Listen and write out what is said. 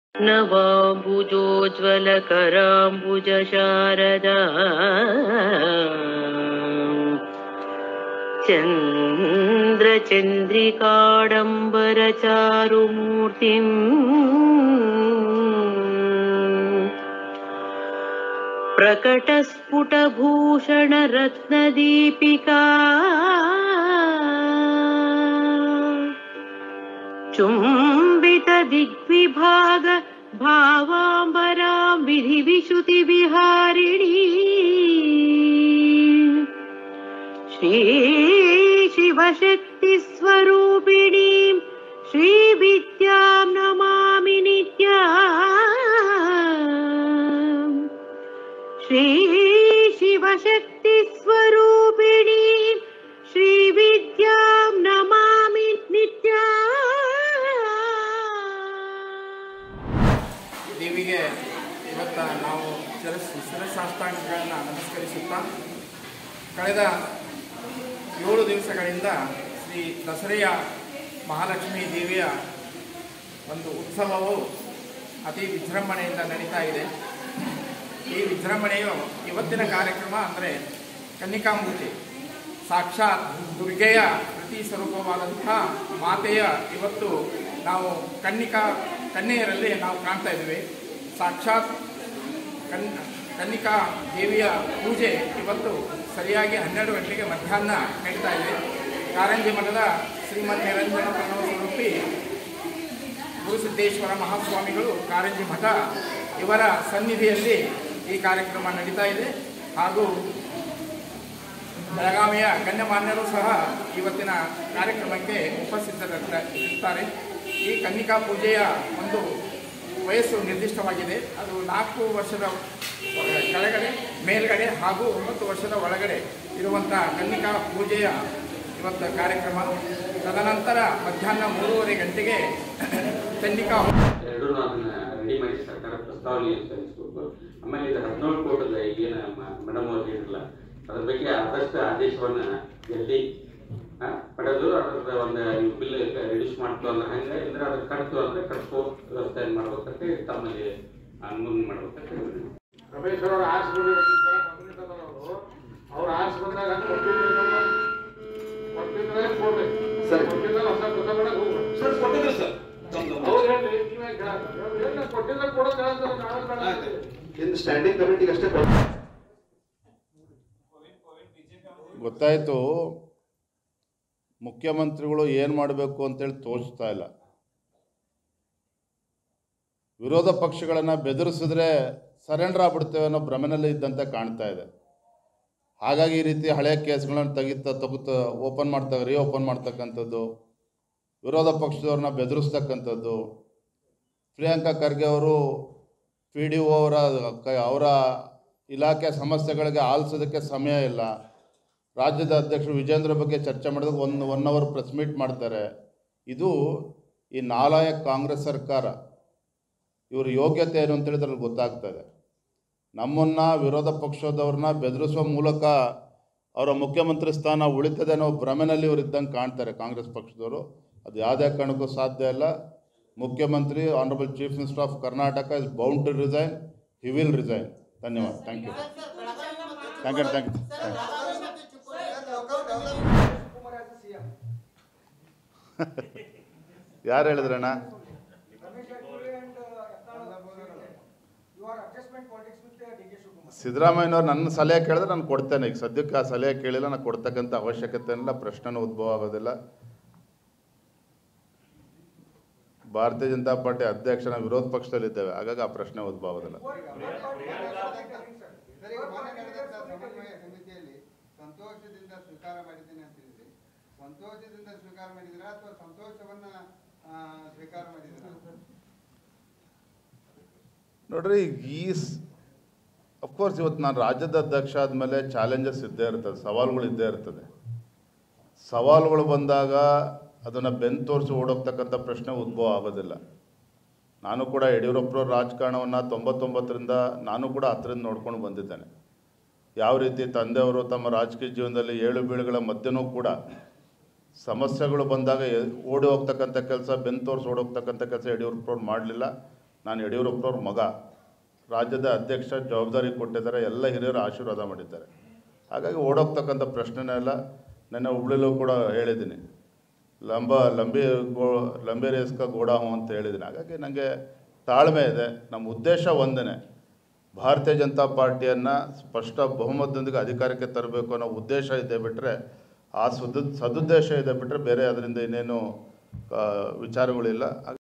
नवाम्बुजोज्ज्वलकराम्बुजशारदा चन्द्रचन्द्रिकाडम्बरचारुमूर्तिम् प्रकटस्फुटभूषणरत्नदीपिका चुम्बितदिग्विभाग भावाम्बरां विधिविशुतिविहारिणी श्रीशिवशक्तिस्वरूपिणीं श्रीविद्यां नमामि नित्याम् श्रीशिवशक्तिस्वरूपिणीं श्रीविद्यां नमामि नित्या ದೇವಿಗೆ ಇವತ್ತು ನಾವು ಶಿರಸ್ ಶಿರಸಾಷ್ಟಾಂಗಗಳನ್ನು ನಮಸ್ಕರಿಸುತ್ತಾ ಕಳೆದ ಏಳು ದಿವಸಗಳಿಂದ ಶ್ರೀ ದಸರೆಯ ಮಹಾಲಕ್ಷ್ಮೀ ದೇವಿಯ ಒಂದು ಉತ್ಸವವು ಅತಿ ವಿಜೃಂಭಣೆಯಿಂದ ನಡೀತಾ ಇದೆ ಈ ವಿಜೃಂಭಣೆಯು ಇವತ್ತಿನ ಕಾರ್ಯಕ್ರಮ ಅಂದರೆ ಕನ್ನಿಕಾಂಬುತಿ ಸಾಕ್ಷಾತ್ ದುರ್ಗೆಯ ಪ್ರತಿ ಸ್ವರೂಪವಾದಂತಹ ಮಾತೆಯ ಇವತ್ತು ನಾವು ಕನ್ನಿಕಾ ಕನ್ಯೆಯರಲ್ಲಿ ನಾವು ಕಾಣ್ತಾ ಇದ್ದೀವಿ ಸಾಕ್ಷಾತ್ ಕನ್ ಕನ್ನಿಕಾ ದೇವಿಯ ಪೂಜೆ ಇವತ್ತು ಸರಿಯಾಗಿ ಹನ್ನೆರಡು ಗಂಟೆಗೆ ಮಧ್ಯಾಹ್ನ ನಡೀತಾ ಇದೆ ಕಾರಂಜಿ ಮಠದ ಶ್ರೀಮದ್ ನಿರಂಜನ ಪ್ರಣವ ಸ್ವರೂಪಿ ಗುರುಸಿದ್ದೇಶ್ವರ ಮಹಾಸ್ವಾಮಿಗಳು ಕಾರಂಜಿ ಮಠ ಇವರ ಸನ್ನಿಧಿಯಲ್ಲಿ ಈ ಕಾರ್ಯಕ್ರಮ ನಡೀತಾ ಇದೆ ಹಾಗೂ ಬೆಳಗಾವಿಯ ಗಣ್ಯಮಾನ್ಯರು ಸಹ ಇವತ್ತಿನ ಕಾರ್ಯಕ್ರಮಕ್ಕೆ ಉಪಸ್ಥಿತರಿರ್ತಾರೆ ಈ ಕನ್ನಿಕಾ ಪೂಜೆಯ ಒಂದು ವಯಸ್ಸು ನಿರ್ದಿಷ್ಟವಾಗಿದೆ ಅದು ನಾಲ್ಕು ವರ್ಷದ ಕೆಳಗಡೆ ಮೇಲ್ಗಡೆ ಹಾಗೂ ಒಂಬತ್ತು ವರ್ಷದ ಒಳಗಡೆ ಇರುವಂಥ ಕನ್ನಿಕಾ ಪೂಜೆಯ ಇವತ್ತು ಕಾರ್ಯಕ್ರಮ ತದನಂತರ ಮಧ್ಯಾಹ್ನ ಮೂರುವರೆ ಗಂಟೆಗೆ ಕನ್ನಿಕಾ ಎರಡೂ ಅದನ್ನ ರೆಡಿ ಮಾಡಿ ಸರ್ಕಾರ ಪ್ರಸ್ತಾವನೆ ಸಲ್ಲಿಸಬೇಕು ಆಮೇಲೆ ಇದು ಹದಿನೇಳು ಕೋಟದ ಏನು ಮೇಡಮ್ ಅವ್ರು ಹೇಳಿರಲ್ಲ ಅದ್ರ ಬಗ್ಗೆ ಆದಷ್ಟು ಆದೇಶವನ್ನ ಜಲ್ದಿ ಆ, ಪಡೆದು ಅದ್ರ ಒಂದು ಬಿಲ್ ರಿಡ್ಯೂಸ್ ಮಾಡ್ತು ಅಂದ್ರೆ ಹಂಗೆ ಇದ್ರೆ ಅದ್ರ ಕಟ್ತು ಅಂದ್ರೆ ಕಟ್ಕೋ ವ್ಯವಸ್ಥೆ ಮಾಡ್ಬೇಕಂತ ತಮ್ಮಲ್ಲಿ ಅನುಮೋದನೆ ಮಾಡ್ಬೇಕಂತ ಹೇಳಿದ್ರು ರಮೇಶ್ ಅವರು ಆರ್ಸ್ ಬಂದಿದ್ದವರು ಅವ್ರು ಆರ್ಸ್ ಬಂದಾಗ ಕೊಟ್ಟಿದ್ರೆ ಕೊಡ್ಬೇಕು ಸರಿ. ಕೊಟ್ಟಿದ್ರೆ ಹೊಸ ಹೊಸ ಕಡೆ ಹೋಗ್ಬೇಕು ಸರ್ ಕೊಟ್ಟಿದ್ರು ಸರ್ ತಮ್ದು ಅವ್ರು ಹೇಳಿ ನೀವೇ ಕೇಳಕ್ಕೆ ಏನು ಕೊಟ್ಟಿದ್ರೆ ಕೊಡೋದು ಹೇಳ್ತಾರೆ ನಾಳೆ ಬೇಡ ಇನ್ನು ಸ್ಟ್ಯಾಂಡಿಂಗ್ ಕಮಿಟಿಗೆ ಅಷ್ಟೇ ಕೊಟ್ಟು ಗೊತ್ತಾಯಿತು ಮುಖ್ಯಮಂತ್ರಿಗಳು ಏನು ಮಾಡಬೇಕು ಅಂತೇಳಿ ತೋಚ್ತಾ ಇಲ್ಲ ವಿರೋಧ ಪಕ್ಷಗಳನ್ನು ಬೆದರಿಸಿದ್ರೆ ಸರೆಂಡರ್ ಆಗ್ಬಿಡ್ತೇವೆ ಅನ್ನೋ ಭ್ರಮೆನಲ್ಲಿ ಇದ್ದಂತೆ ಕಾಣ್ತಾ ಇದೆ ಹಾಗಾಗಿ ಈ ರೀತಿ ಹಳೆಯ ಕೇಸ್ಗಳನ್ನು ತೆಗಿತಾ ತೆಗುತ್ತಾ ಓಪನ್ ಮಾಡ್ತಾ ಓಪನ್ ಮಾಡ್ತಕ್ಕಂಥದ್ದು ವಿರೋಧ ಪಕ್ಷದವ್ರನ್ನ ಬೆದರಿಸ್ತಕ್ಕಂಥದ್ದು ಪ್ರಿಯಾಂಕಾ ಖರ್ಗೆ ಅವರು ಪಿ ಡಿ ಒ ಅವರ ಕ- ಅವರ ಇಲಾಖೆ ಸಮಸ್ಯೆಗಳಿಗೆ ಆಲಿಸೋದಕ್ಕೆ ಸಮಯ ಇಲ್ಲ ರಾಜ್ಯದ ಅಧ್ಯಕ್ಷರು ವಿಜೇಂದ್ರ ಬಗ್ಗೆ ಚರ್ಚೆ ಮಾಡಿದಾಗ ಒಂದು ಒನ್ ಅವರ್ ಪ್ರೆಸ್ ಮೀಟ್ ಮಾಡ್ತಾರೆ ಇದು ಈ ನಾಲಾಯಕ್ ಕಾಂಗ್ರೆಸ್ ಸರ್ಕಾರ ಇವ್ರ ಯೋಗ್ಯತೆ ಏನು ಅಂತ ಹೇಳಿದ್ರಲ್ಲಿ ಗೊತ್ತಾಗ್ತದೆ ನಮ್ಮನ್ನು ವಿರೋಧ ಪಕ್ಷದವ್ರನ್ನ ಬೆದರಿಸುವ ಮೂಲಕ ಅವರ ಮುಖ್ಯಮಂತ್ರಿ ಸ್ಥಾನ ಉಳಿತದೆ ಅನ್ನೋ ಭ್ರಮೆನಲ್ಲಿ ಇವರು ಇದ್ದಂಗೆ ಕಾಣ್ತಾರೆ ಕಾಂಗ್ರೆಸ್ ಪಕ್ಷದವರು ಅದು ಯಾವುದೇ ಕಾರಣಕ್ಕೂ ಸಾಧ್ಯ ಇಲ್ಲ ಮುಖ್ಯಮಂತ್ರಿ honourable chief minister of Karnataka is bound to resign he will resign ಧನ್ಯವಾದ thank you thank you thank you ಯಾರು ಹೇಳಿದ್ರಣ್ಣ ಸಿದ್ದರಾಮಯ್ಯನವ್ರು ನನ್ನ ಸಲಹೆ ಕೇಳಿದ್ರೆ ನಾನು ಕೊಡ್ತೇನೆ ಈಗ ಸದ್ಯಕ್ಕೆ ಆ ಸಲಹೆ ಕೇಳಿಲ್ಲ ನಾನು ಕೊಡ್ತಕ್ಕಂಥ ಅವಶ್ಯಕತೆ ಇಲ್ಲ ಪ್ರಶ್ನೆನೂ ಉದ್ಭವ ಆಗೋದಿಲ್ಲ ಭಾರತೀಯ ಜನತಾ ಪಾರ್ಟಿ ಅಧ್ಯಕ್ಷನ ವಿರೋಧ ಪಕ್ಷದಲ್ಲಿದ್ದೇವೆ ಹಾಗಾಗಿ ಆ ಪ್ರಶ್ನೆ ಉದ್ಭವ ಆಗೋದಿಲ್ಲ ಸರಿ, ಮೊನ್ನೆ ನಡೆದಂತ ಸಮನ್ವಯ ಸಮಿತಿಯಲ್ಲಿ ಸಂತೋಷದಿಂದ ಸ್ವೀಕಾರ ಮಾಡಿದ್ದೇನೆ ಅಂತ ಹೇಳಿದ್ರಿ ಸಂತೋಷದಿಂದ ಸ್ವೀಕಾರ ಮಾಡಿದಿರಾ ಅಥವಾ ಸಂತೋಷವನ್ನ ಆ, ಸ್ವೀಕಾರ ಮಾಡಿದಿರಾ ನೋಡ್ರಿ ಈ ಅಫ್ಕೋರ್ಸ್ ಇವತ್ತು ನಾನು ರಾಜ್ಯದ ಅಧ್ಯಕ್ಷ ಆದಮೇಲೆ ಚಾಲೆಂಜಸ್ ಇದ್ದೇ ಇರ್ತದೆ ಸವಾಲುಗಳು ಇದ್ದೇ ಇರ್ತದೆ ಸವಾಲುಗಳು ಬಂದಾಗ ಅದನ್ನು ಬೆನ್ನು ತೋರಿಸಿ ಓಡೋಗ್ತಕ್ಕಂಥ ಪ್ರಶ್ನೆ ಉದ್ಭವ ಆಗೋದಿಲ್ಲ ನಾನು ಕೂಡ ಯಡಿಯೂರಪ್ಪರವ್ರ ರಾಜಕಾರಣವನ್ನು ತೊಂಬತ್ತೊಂಬತ್ತರಿಂದ ನಾನು ಕೂಡ ಹತ್ತರಿಂದ ನೋಡ್ಕೊಂಡು ಬಂದಿದ್ದೇನೆ ಯಾವ ರೀತಿ ತಂದೆಯವರು ತಮ್ಮ ರಾಜಕೀಯ ಜೀವನದಲ್ಲಿ ಏಳು ಬೀಳುಗಳ ಮಧ್ಯನೂ ಕೂಡ ಸಮಸ್ಯೆಗಳು ಬಂದಾಗ ಎ- ಓಡಿ ಹೋಗ್ತಕ್ಕಂಥ ಕೆಲಸ ಬೆನ್ನು ತೋರಿಸಿ ಓಡೋಗ್ತಕ್ಕಂಥ ಕೆಲಸ ಯಡಿಯೂರಪ್ಪರವ್ರು ಮಾಡಲಿಲ್ಲ ನಾನು ಯಡಿಯೂರಪ್ಪನವ್ರ ಮಗ ರಾಜ್ಯದ ಅಧ್ಯಕ್ಷ ಜವಾಬ್ದಾರಿ ಕೊಟ್ಟಿದ್ದಾರೆ ಎಲ್ಲ ಹಿರಿಯರು ಆಶೀರ್ವಾದ ಮಾಡಿದ್ದಾರೆ ಹಾಗಾಗಿ ಓಡೋಗ್ತಕ್ಕಂಥ ಪ್ರಶ್ನೆನೇ ಇಲ್ಲ ನೆನ್ನೆ ಹುಬ್ಳಿಲೂ ಕೂಡ ಹೇಳಿದ್ದೀನಿ ಲಂಬ ಲಂಬಿ ಗೋ ಲಂಬೆ ರೇಸ್ಕ ಗೋಡಾಹು ಅಂತ ಹೇಳಿದ್ದೀನಿ ಹಾಗಾಗಿ ನನಗೆ ತಾಳ್ಮೆ ಇದೆ ನಮ್ಮ ಉದ್ದೇಶ ಒಂದೇ ಭಾರತೀಯ ಜನತಾ ಪಾರ್ಟಿಯನ್ನು ಸ್ಪಷ್ಟ ಬಹುಮತದೊಂದಿಗೆ ಅಧಿಕಾರಕ್ಕೆ ತರಬೇಕು ಅನ್ನೋ ಉದ್ದೇಶ ಇದೆ ಬಿಟ್ಟರೆ ಆ ಸದು ಸದುದ್ದೇಶ ಇದೆ ಬಿಟ್ಟರೆ ಬೇರೆ ಅದರಿಂದ ಇನ್ನೇನು ಆ, ವಿಚಾರಗಳಿಲ್ಲ